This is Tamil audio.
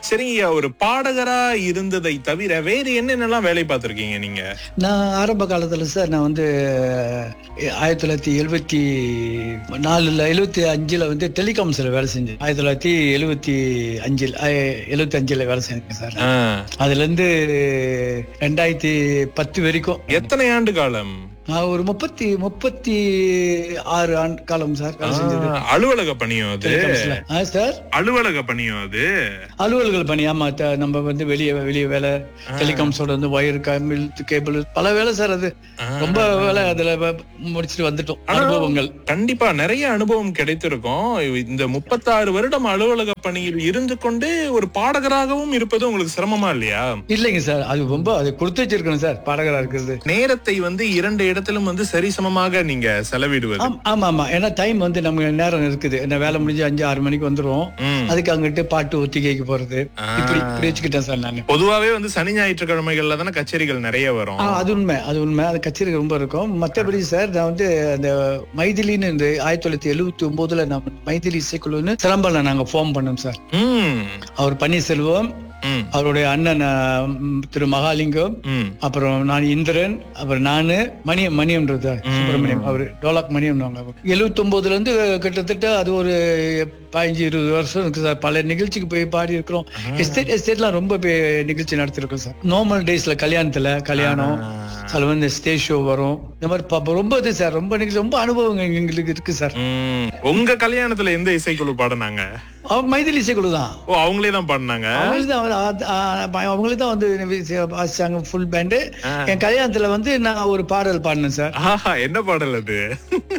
சரிங்க ஒரு பாடகரா இருந்ததை தவிர வேறு என்னென்னலாம் வேலை பார்த்திருக்கீங்க நீங்க நான் ஆரம்ப காலத்துல சார் நான் வந்து அஹ், ஆயிரத்தி தொள்ளாயிரத்தி எழுபத்தி நாலுல எழுபத்தி அஞ்சுல வந்து டெலிகாம்ஸ்ல வேலை செஞ்சேன் ஆயிரத்தி தொள்ளாயிரத்தி எழுபத்தி அஞ்சில் எழுபத்தி அஞ்சுல வேலை செஞ்சேன் சார் ஆ, அதுல இருந்து ரெண்டாயிரத்தி பத்து வரைக்கும் எத்தனை ஆண்டு காலம் நான் ஒரு முப்பத்தி முப்பத்தி ஆறு ஆண்டு காலம் சார் வேலை செஞ்சது ஆ, அலுவலக பணியும் அது டெலிகாம்ஸ்ல ஆ சார் அலுவலக பணியும் அது அலுவல்கள் பணி ஆமா த- நம்ம வந்து வெளியே வெளியே வேலை டெலிகாம்ஸோட வந்து ஒயர் கம்பிள் கேபிள் பல வேலை சார் அது ஆ. ரொம்ப வேலை அதுல வ- முடிச்சிட்டு வந்துட்டோம் அனுபவங்கள் கண்டிப்பா நிறைய அனுபவம் கிடைத்திருக்கும் இந்த முப்பத்தாறு வருடம் அலுவலக பணியில் இருந்து கொண்டு ஒரு பாடகராகவும் இருப்பது உங்களுக்கு சிரமமா இல்லையா இல்லைங்க சார் அது ரொம்ப அது கொடுத்து வச்சிருக்கணும் சார் பாடகரா இருக்கிறது நேரத்தை வந்து இரண்டு இடத்திலும் வந்து சரிசமமாக நீங்க செலவிடுவது ஆம், ஆமா ஆமா ஏன்னா டைம் வந்து நமக்கு நேரம் இருக்குது என்ன வேலை முடிஞ்சு அஞ்சு ஆறு மணிக்கு வந்துரும் ம். அதுக்கு அங்கிட்டு பாட்டு ஒத்திகைக்கு போறது ஆ. இப்படி இப்படி வச்சுக்கிட்டேன் சார் நான் பொதுவாவே வந்து சனி ஞாயிற்றுக்கிழமைகள்ல தானே கச்சேரிகள் நிறைய வரும் ஆ, அது உண்மை அது உண்மை அது கச்சேரி ரொம்ப இருக்கும் மத்தபடி சார் நான் வந்து அந்த மைதிலின்னு இந்த ஆயிரத்தி தொள்ளாயிரத்தி எழுபத்தி ஒன்பதுல நான் மைதிலி இசைக்குழுன்னு சிலம்பல நாங்க ஃபார்ம் பண்ணோம் சார் ம், அவர் பன்னீர்செல்வம் ம், அவருடைய அண்ணன் ஆ, ம், திரு மகாலிங்கம் ம். அப்புறம் நான் இந்திரன் அப்புறம் நானு மணியம் மணியம்ன்றது சுப்பிரமணியம் அவர் டோலாக் மணியம் எழுபத்தி ஒன்பதுல இருந்து கிட்டத்தட்ட அது ஒரு பதினஞ்சு இருபது வருஷம் இருக்கு சார் பல நிகழ்ச்சிக்கு போய் பாடி இருக்கிறோம் எஸ்டேட் எஸ்டேட்லாம் ரொம்ப போய் நிகழ்ச்சி நடத்திருக்கோம் சார் நார்மல் டேஸ்ல கல்யாணத்துல கல்யாணம் அதுல வந்து ஸ்டேஜ் ஷோ வரும் இந்த மாதிரி ப- ரொம்ப இது சார் ரொம்ப நிகழ்ச்சி ரொம்ப அனுபவம் எங்களுக்கு இருக்கு சார் ம். உங்க கல்யாணத்துல எந்த இசைக்குழு பாடினாங்க அவங்க மைதிலி இசைக்குழு தான் ஓ அவங்களே தான் பாடினாங்க அவங்களுக்கு தான் வந்து, ஆ, ஆ, அவங்களுக்கு தான் வந்து வாசிச்சாங்க ஃபுல் பேண்டு என் கல்யாணத்துல வந்து நான் ஒரு பாடல் பாடினேன் சார் ஆஹா என்ன பாடல் அது